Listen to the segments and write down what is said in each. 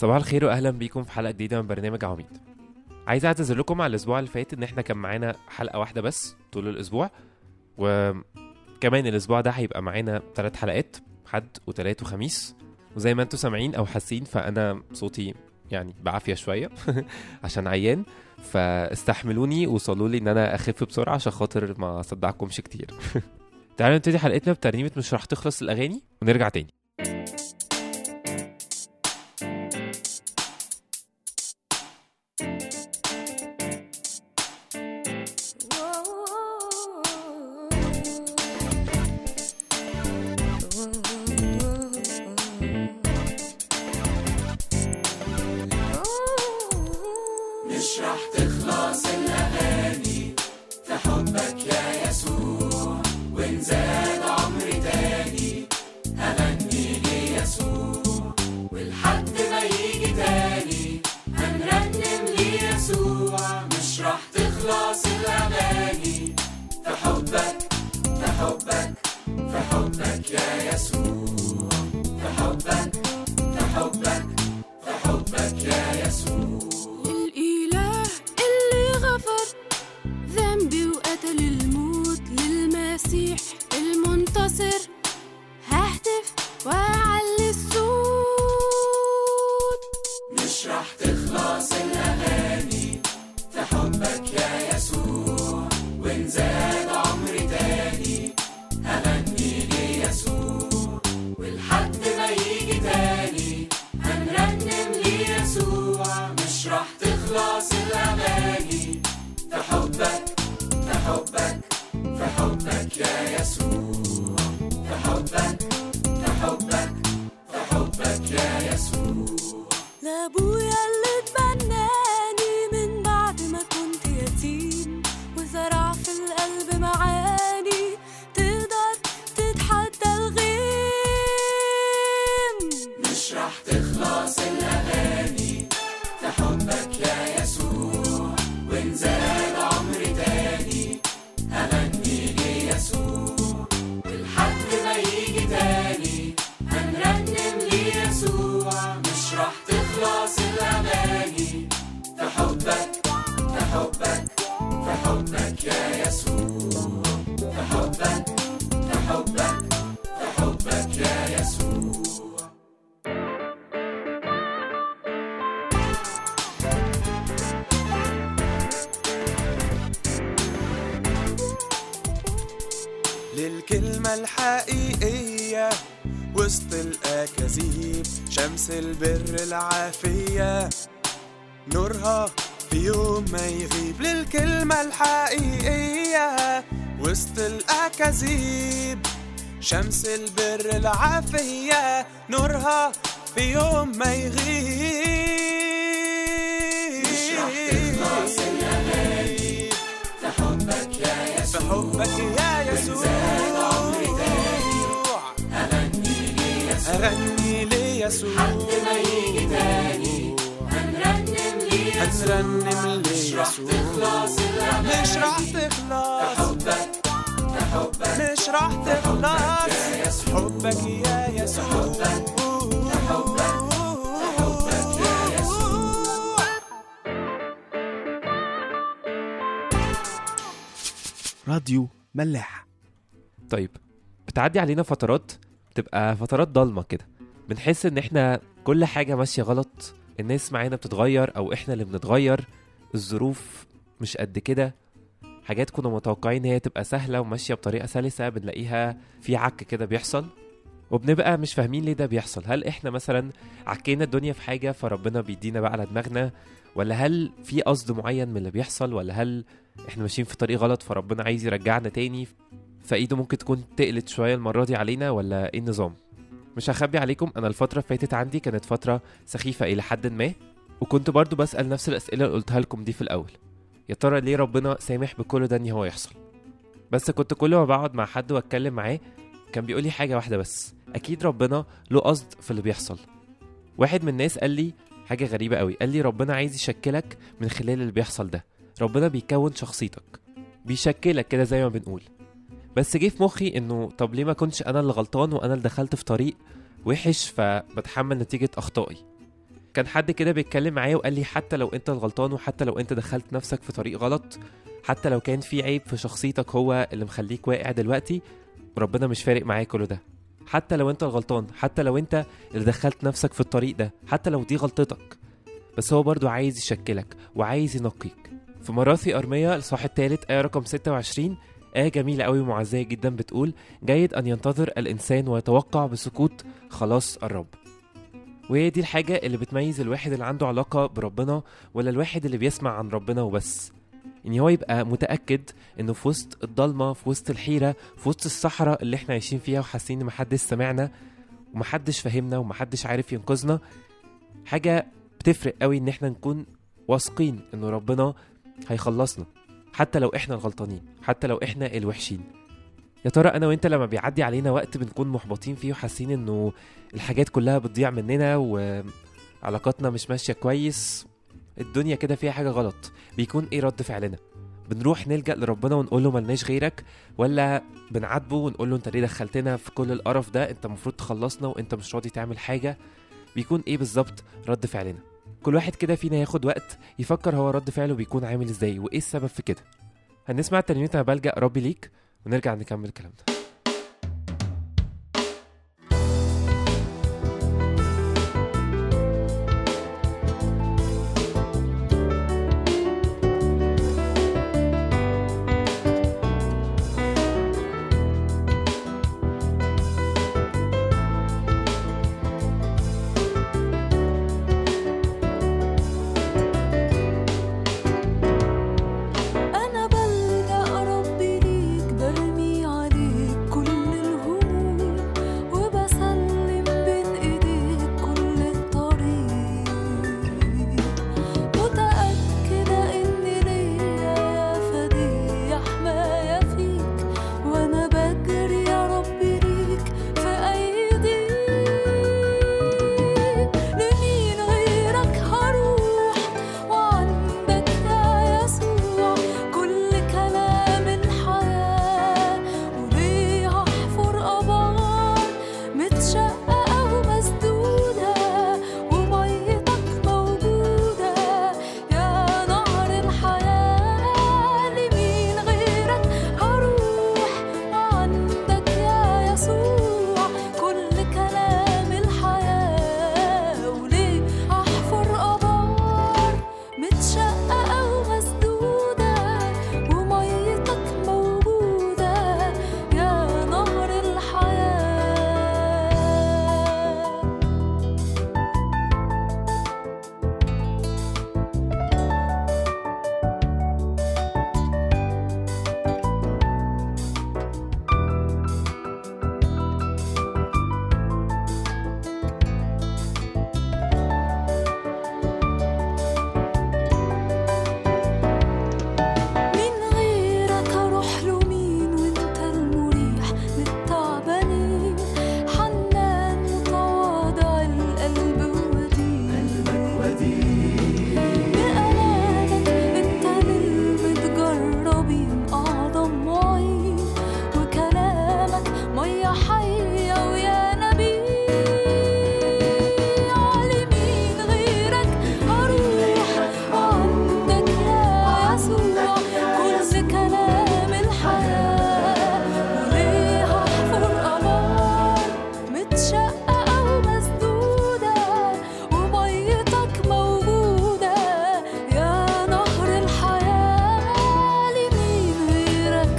صباح الخير واهلا بيكم في حلقه جديده من برنامج عميد عايز اعتذر لكم على الاسبوع اللي فات ان احنا كان معانا حلقه واحده بس طول الاسبوع وكمان الاسبوع ده هيبقى معانا ثلاث حلقات حد وتلات وخميس وزي ما انتم سامعين او حاسين فانا صوتي يعني بعافيه شويه عشان عيان فاستحملوني وصلوا لي ان انا اخف بسرعه عشان خاطر ما اصدعكمش كتير تعالوا نبتدي حلقتنا بترنيمه مش راح تخلص الاغاني ونرجع تاني مش راح تخلص الأغاني في حبك يا يسوع وإن زاد عمري تاني هغني ليسوع ولحد ما يجي تاني هنرنم ليسوع مش راح تخلص الأغاني في حبك في حبك في حبك يا يسوع في حبك في حبك في حبك يا يسوع الإله اللي غفر ذنبي وقتل الموت للمسيح المنتصر ههتف وأعلي الصوت مش راح تخلص الأغاني في حبك يا يسوع وإن زاد عمري تاني هغني ليسوع ولحد ما يجي تاني هنرنم ليسوع مش راح تخلص الأغاني في حبك في حبك في حبك يا يسوع في حبك في حبك في حبك يا يسوع لأبويا اللي اتبناني من بعد ما كنت يتيم وزرع في القلب معاني تقدر تتحدى الغيم مش راح تخلص الأغاني في حبك يا يسوع وإن زاد عمري تاني هغني ليسوع ولحد ما يجي تاني هنرنم ليسوع مش راح تخلص الأغاني في حبك في حبك في حبك يا يسوع في حبك في حبك في حبك يا يسوع للكلمة الحقيقية وسط الأكاذيب شمس البر العافية نورها في يوم ما يغيب للكلمة الحقيقية وسط الأكاذيب شمس البر العافية نورها في يوم ما يغيب مش راح تخلص الأغاني في حبك يا في يسوع حبك يا يسوع زاد عمري تاني أغني ليسوع أغني ليسوع لحد ما يجي تاني هنرنم ليسوع هنرنم مش راح ليسوع تخلص الأغاني مش راح في تخلص حبك في حبك مش راح تخلص يا يسوع حبك يا يسوع حبك حبك يا يسوع راديو ملاح طيب بتعدي علينا فترات بتبقى فترات ضلمة كده بنحس ان احنا كل حاجة ماشية غلط الناس معانا بتتغير او احنا اللي بنتغير الظروف مش قد كده حاجات كنا متوقعين هي تبقى سهلة وماشية بطريقة سلسة بنلاقيها في عك كده بيحصل وبنبقى مش فاهمين ليه ده بيحصل هل احنا مثلا عكينا الدنيا في حاجة فربنا بيدينا بقى على دماغنا ولا هل في قصد معين من اللي بيحصل ولا هل احنا ماشيين في طريق غلط فربنا عايز يرجعنا تاني فايده ممكن تكون تقلت شويه المره دي علينا ولا ايه النظام مش هخبي عليكم انا الفتره اللي فاتت عندي كانت فتره سخيفه الى حد ما وكنت برضو بسال نفس الاسئله اللي قلتها لكم دي في الاول يا ترى ليه ربنا سامح بكل ده ان هو يحصل بس كنت كل ما بقعد مع حد واتكلم معاه كان بيقول لي حاجه واحده بس اكيد ربنا له قصد في اللي بيحصل واحد من الناس قال لي حاجه غريبه قوي قال لي ربنا عايز يشكلك من خلال اللي بيحصل ده ربنا بيكون شخصيتك بيشكلك كده زي ما بنقول بس جه في مخي انه طب ليه ما كنتش انا اللي غلطان وانا اللي دخلت في طريق وحش فبتحمل نتيجة اخطائي كان حد كده بيتكلم معايا وقال لي حتى لو انت الغلطان وحتى لو انت دخلت نفسك في طريق غلط حتى لو كان في عيب في شخصيتك هو اللي مخليك واقع دلوقتي ربنا مش فارق معاه كل ده حتى لو انت الغلطان حتى لو انت اللي دخلت نفسك في الطريق ده حتى لو دي غلطتك بس هو برضو عايز يشكلك وعايز ينقيك في مراثي أرمية الصح الثالث آية رقم 26 آية جميلة قوي ومعزية جدا بتقول جيد أن ينتظر الإنسان ويتوقع بسكوت خلاص الرب وهي دي الحاجة اللي بتميز الواحد اللي عنده علاقة بربنا ولا الواحد اللي بيسمع عن ربنا وبس ان هو يبقى متأكد انه في وسط الضلمة في وسط الحيرة في وسط الصحراء اللي احنا عايشين فيها وحاسين ان محدش سمعنا ومحدش فاهمنا ومحدش عارف ينقذنا حاجة بتفرق قوي ان احنا نكون واثقين انه ربنا هيخلصنا حتى لو احنا الغلطانين حتى لو احنا الوحشين يا ترى انا وانت لما بيعدي علينا وقت بنكون محبطين فيه وحاسين انه الحاجات كلها بتضيع مننا وعلاقاتنا مش ماشيه كويس الدنيا كده فيها حاجه غلط بيكون ايه رد فعلنا بنروح نلجأ لربنا ونقول له ملناش غيرك ولا بنعاتبه ونقول له انت ليه دخلتنا في كل القرف ده انت المفروض تخلصنا وانت مش راضي تعمل حاجه بيكون ايه بالظبط رد فعلنا كل واحد كده فينا ياخد وقت يفكر هو رد فعله بيكون عامل ازاي وايه السبب في كده هنسمع ترنيمة انا بلجأ ربي ليك ونرجع نكمل كلامنا أنا بلجأ ربي ليك برمي عليك كل الهموم وبسلم بين إيديك كل الطريق متأكدة إن ليا يا فدي حماية فيك وأنا بجري يا ربي ليك في أيديك لمين غيرك هروح وعندك يا يسوع كل كلام الحياة وليه هحفر أبار متشققة ومسدودة وميتك موجودة يا نهر الحياة لمين غيرك هروح وعندك يا يسوع كل كلام الحياة وليه أحفر أبار متشققة ومسدودة وميتك موجودة يا نهر الحياة من غيرك اروح له مين وانت المريح للتعبانين حنان متواضع القلب ودين بأمانك انت للمتجربين اعظم معين وكلامك ميه حيه ويا نبي لمين غيرك هروح وعندك يا يسوع كل كلام الحياة وليه هحفر أبار متشققة ومسدودة وميتك موجودة يا نهر الحياة لمين غيرك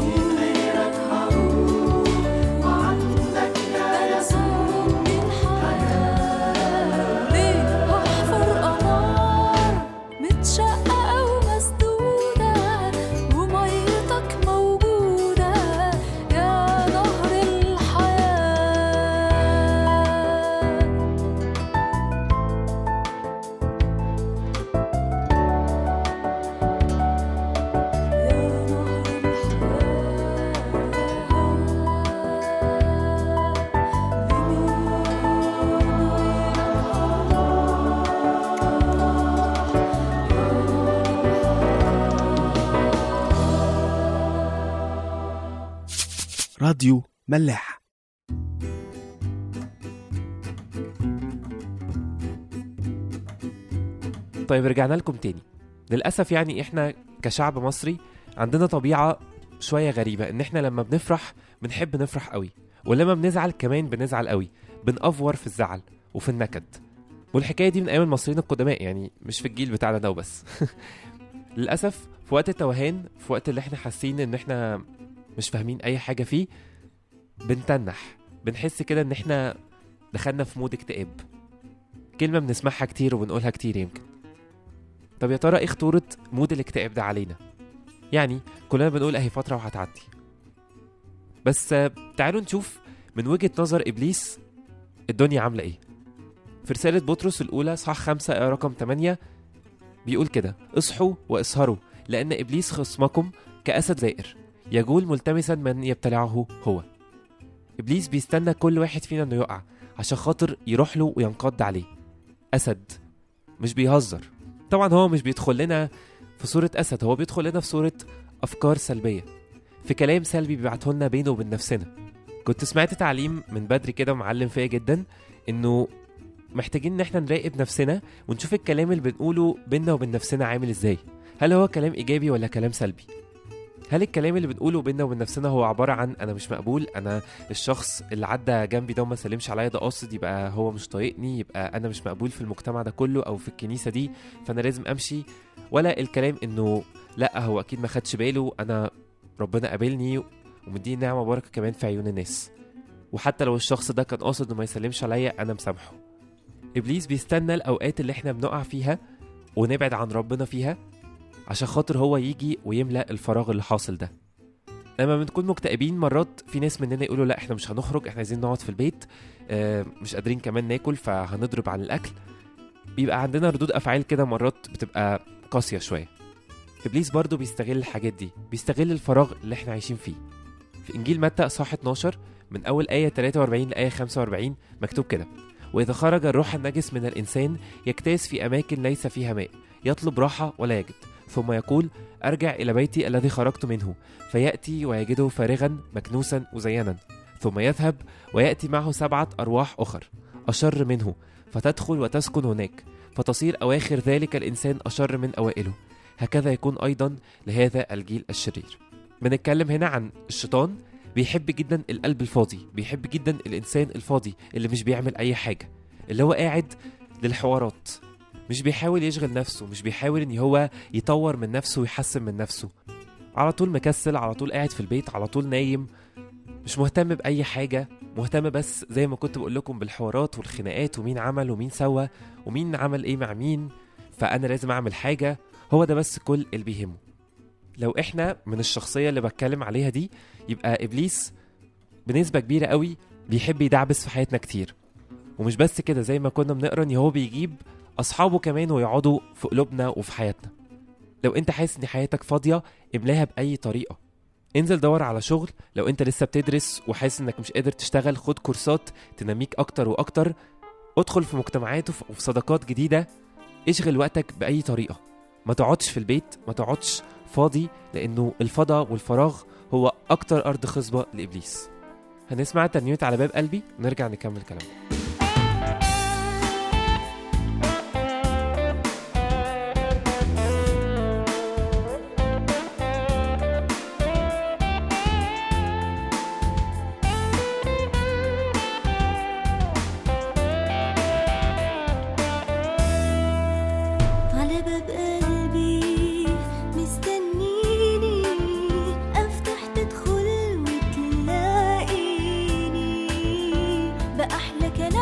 هروح وعندك يا يسوع الحياة ليه هحفر أنار متشققة ومسدودة وميتك موجودة يا نهر الحياة يا نهر راديو ملاح طيب رجعنا لكم تاني للأسف يعني إحنا كشعب مصري عندنا طبيعة شوية غريبة إن إحنا لما بنفرح بنحب نفرح قوي ولما بنزعل كمان بنزعل قوي بنأفور في الزعل وفي النكد والحكاية دي من أيام المصريين القدماء يعني مش في الجيل بتاعنا ده وبس للأسف في وقت التوهان في وقت اللي إحنا حاسين إن إحنا مش فاهمين أي حاجة فيه بنتنح بنحس كده إن إحنا دخلنا في مود اكتئاب كلمة بنسمعها كتير وبنقولها كتير يمكن طب يا ترى ايه خطورة مود الاكتئاب ده علينا؟ يعني كلنا بنقول اهي فترة وهتعدي بس آه، تعالوا نشوف من وجهة نظر إبليس الدنيا عاملة ايه في رسالة بطرس الأولى صح خمسة آية رقم 8 بيقول كده اصحوا واسهروا لأن إبليس خصمكم كأسد زائر يجول ملتمسا من يبتلعه هو إبليس بيستنى كل واحد فينا إنه يقع عشان خاطر يروح له وينقض عليه أسد مش بيهزر طبعا هو مش بيدخل لنا في صورة أسد هو بيدخل لنا في صورة أفكار سلبية في كلام سلبي بيبعته لنا بينه وبين نفسنا كنت سمعت تعليم من بدري كده معلم فيا جدا إنه محتاجين إن احنا نراقب نفسنا ونشوف الكلام اللي بنقوله بينا وبين نفسنا عامل إزاي هل هو كلام إيجابي ولا كلام سلبي هل الكلام اللي بنقوله بينا وبين نفسنا هو عبارة عن أنا مش مقبول أنا الشخص اللي عدى جنبي ده وما سلمش عليا ده قاصد يبقى هو مش طايقني يبقى انا مش مقبول في المجتمع ده كله او في الكنيسه دي فانا لازم امشي ولا الكلام انه لا هو اكيد ما خدش باله انا ربنا قابلني ومديني نعمه وبركه كمان في عيون الناس وحتى لو الشخص ده كان قاصد انه ما يسلمش عليا انا مسامحه ابليس بيستنى الاوقات اللي احنا بنقع فيها ونبعد عن ربنا فيها عشان خاطر هو يجي ويملأ الفراغ اللي حاصل ده لما بنكون مكتئبين مرات في ناس مننا يقولوا لا احنا مش هنخرج احنا عايزين نقعد في البيت آه، مش قادرين كمان ناكل فهنضرب عن الاكل بيبقى عندنا ردود افعال كده مرات بتبقى قاسيه شويه ابليس برضو بيستغل الحاجات دي بيستغل الفراغ اللي احنا عايشين فيه في انجيل متى اصحاح 12 من اول ايه 43 لايه 45 مكتوب كده واذا خرج الروح النجس من الانسان يجتاز في اماكن ليس فيها ماء يطلب راحه ولا يجد ثم يقول ارجع الى بيتي الذي خرجت منه فياتي ويجده فارغا مكنوسا مزينا ثم يذهب وياتي معه سبعه ارواح اخر اشر منه فتدخل وتسكن هناك فتصير اواخر ذلك الانسان اشر من اوائله هكذا يكون ايضا لهذا الجيل الشرير بنتكلم هنا عن الشيطان بيحب جدا القلب الفاضي بيحب جدا الانسان الفاضي اللي مش بيعمل اي حاجه اللي هو قاعد للحوارات مش بيحاول يشغل نفسه مش بيحاول ان هو يطور من نفسه ويحسن من نفسه على طول مكسل على طول قاعد في البيت على طول نايم مش مهتم بأي حاجة مهتم بس زي ما كنت بقول لكم بالحوارات والخناقات ومين عمل ومين سوى ومين عمل ايه مع مين فأنا لازم أعمل حاجة هو ده بس كل اللي بيهمه لو احنا من الشخصية اللي بتكلم عليها دي يبقى إبليس بنسبة كبيرة قوي بيحب يدعبس في حياتنا كتير ومش بس كده زي ما كنا بنقرا ان هو بيجيب اصحابه كمان ويقعدوا في قلوبنا وفي حياتنا لو انت حاسس ان حياتك فاضيه املاها باي طريقه انزل دور على شغل لو انت لسه بتدرس وحاسس انك مش قادر تشتغل خد كورسات تنميك اكتر واكتر ادخل في مجتمعات وف- وفي صداقات جديده اشغل وقتك باي طريقه ما تقعدش في البيت ما تقعدش فاضي لانه الفضا والفراغ هو اكتر ارض خصبه لابليس هنسمع ترنيمه على باب قلبي ونرجع نكمل كلامنا على باب قلبي مستنيني افتح تدخل وتلاقيني بأحلى كلام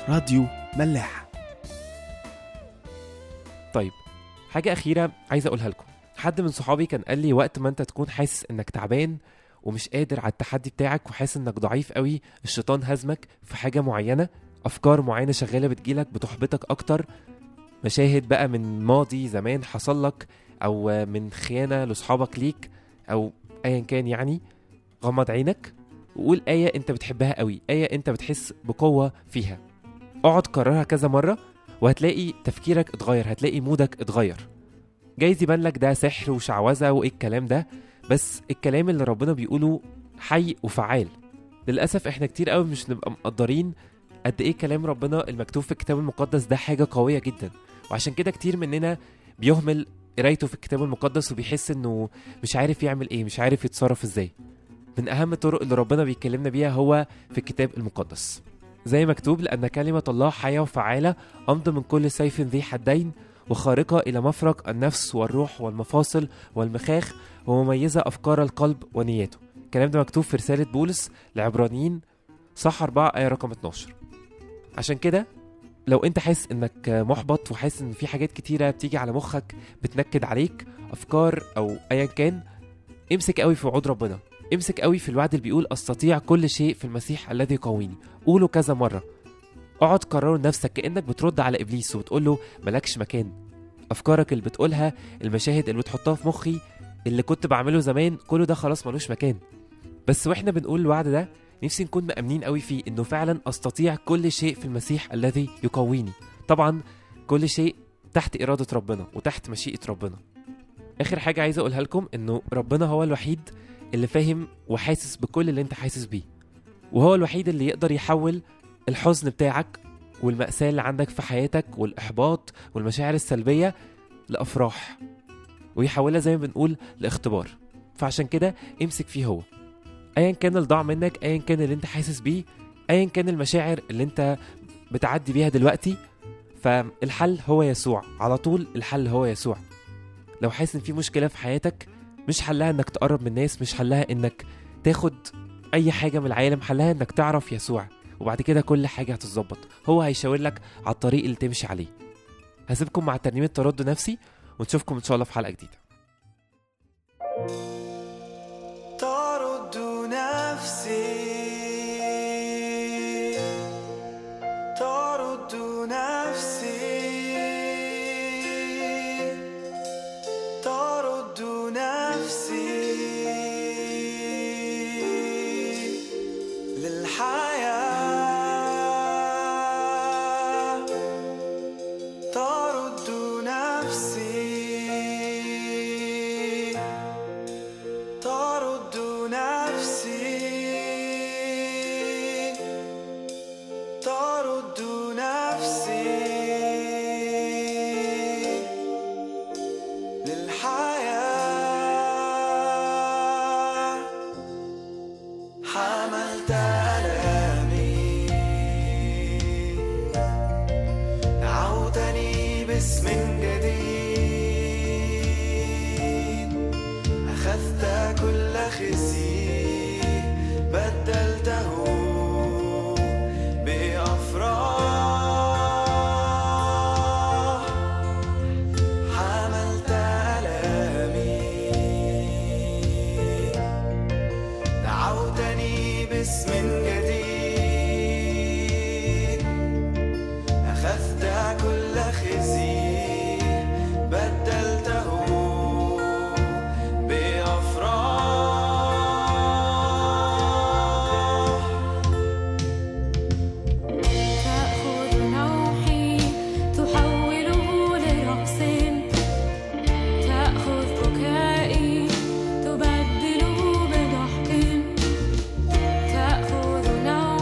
راديو ملاح طيب حاجة أخيرة عايز أقولها لكم حد من صحابي كان قال لي وقت ما أنت تكون حاسس إنك تعبان ومش قادر على التحدي بتاعك وحاسس إنك ضعيف قوي الشيطان هزمك في حاجة معينة أفكار معينة شغالة بتجيلك بتحبطك أكتر مشاهد بقى من ماضي زمان حصل لك أو من خيانة لأصحابك ليك أو أيا كان يعني غمض عينك وقول آية أنت بتحبها قوي آية أنت بتحس بقوة فيها اقعد كررها كذا مرة وهتلاقي تفكيرك اتغير هتلاقي مودك اتغير جايز يبان لك ده سحر وشعوذة وايه الكلام ده بس الكلام اللي ربنا بيقوله حي وفعال للأسف احنا كتير قوي مش نبقى مقدرين قد ايه كلام ربنا المكتوب في الكتاب المقدس ده حاجة قوية جدا وعشان كده كتير مننا بيهمل قرايته في الكتاب المقدس وبيحس انه مش عارف يعمل ايه مش عارف يتصرف ازاي من اهم الطرق اللي ربنا بيكلمنا بيها هو في الكتاب المقدس زي مكتوب لأن كلمة الله حية وفعالة أمضى من كل سيف ذي حدين وخارقة إلى مفرق النفس والروح والمفاصل والمخاخ ومميزة أفكار القلب ونياته الكلام ده مكتوب في رسالة بولس لعبرانيين صح 4 آية رقم 12 عشان كده لو انت حاسس انك محبط وحاسس ان في حاجات كتيرة بتيجي على مخك بتنكد عليك افكار او ايا كان امسك قوي في وعود ربنا امسك قوي في الوعد اللي بيقول استطيع كل شيء في المسيح الذي يقويني قوله كذا مرة اقعد كرره لنفسك كأنك بترد على إبليس وتقول له ملكش مكان أفكارك اللي بتقولها المشاهد اللي بتحطها في مخي اللي كنت بعمله زمان كله ده خلاص ملوش مكان بس واحنا بنقول الوعد ده نفسي نكون مأمنين قوي فيه انه فعلا استطيع كل شيء في المسيح الذي يقويني طبعا كل شيء تحت إرادة ربنا وتحت مشيئة ربنا آخر حاجة عايز أقولها لكم إنه ربنا هو الوحيد اللي فاهم وحاسس بكل اللي أنت حاسس بيه وهو الوحيد اللي يقدر يحول الحزن بتاعك والمأساة اللي عندك في حياتك والإحباط والمشاعر السلبية لأفراح ويحولها زي ما بنقول لاختبار فعشان كده امسك فيه هو ايا كان اللي ضاع منك ايا كان اللي انت حاسس بيه ايا كان المشاعر اللي انت بتعدي بيها دلوقتي فالحل هو يسوع على طول الحل هو يسوع لو حاسس ان في مشكله في حياتك مش حلها انك تقرب من الناس مش حلها انك تاخد اي حاجه من العالم حلها انك تعرف يسوع وبعد كده كل حاجه هتتظبط هو هيشاور لك على الطريق اللي تمشي عليه هسيبكم مع ترنيمه ترد نفسي ونشوفكم ان شاء الله في حلقه جديده ترد نفسي ترد نفسي ترد نفسي للحياة ترد نفسي ترد نفسي ترد نفسي للحياة حملت ألامي دعوتني باسم جديد أخذت كل خزي بدلته بأفراح حملت ألامي دعوتني باسم جديد أخذت كل خزي بدلته بأفراح تأخذ نوحي تحوله لرقص تأخذ بكائي تبدله بضحك تأخذ نوحي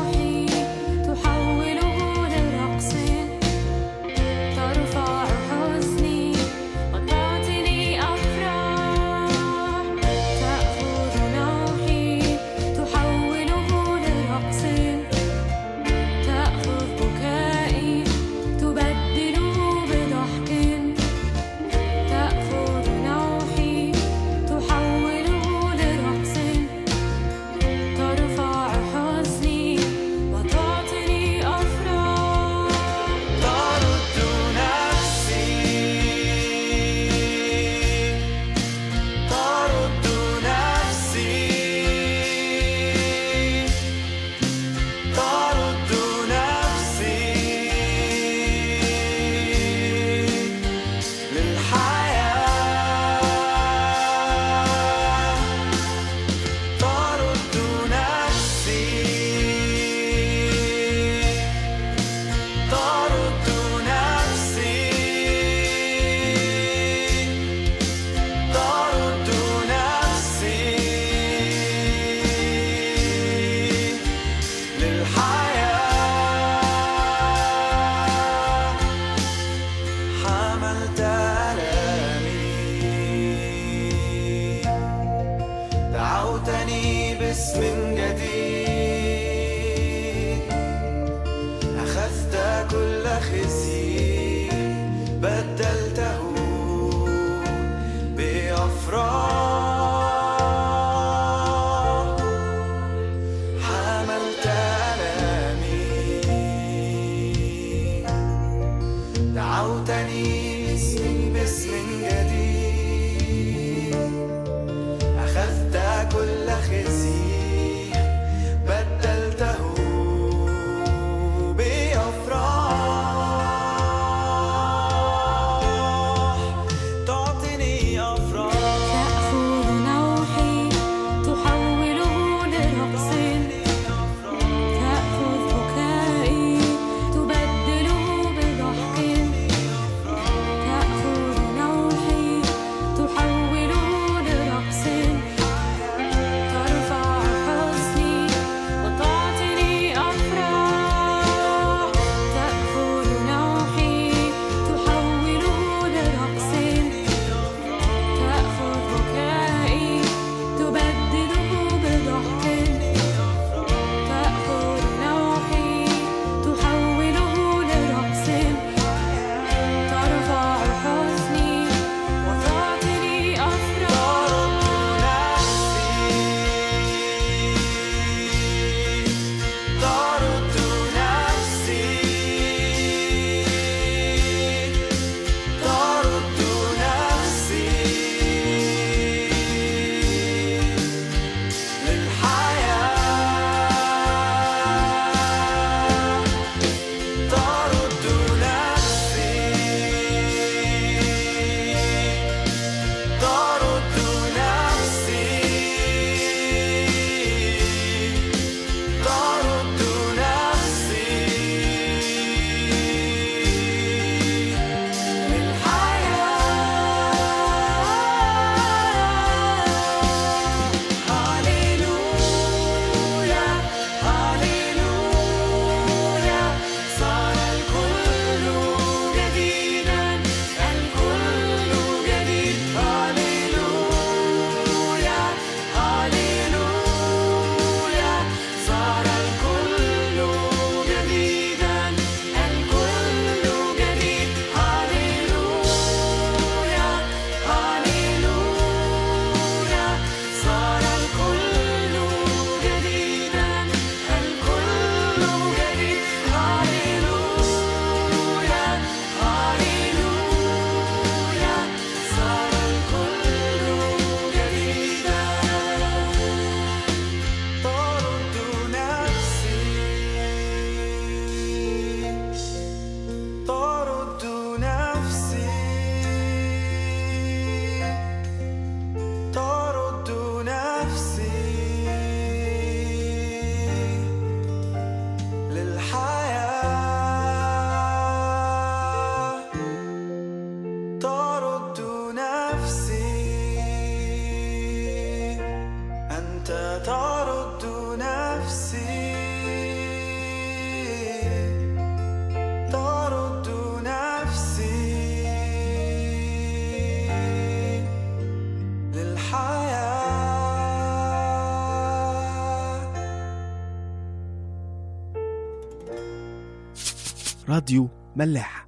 راديو ملاح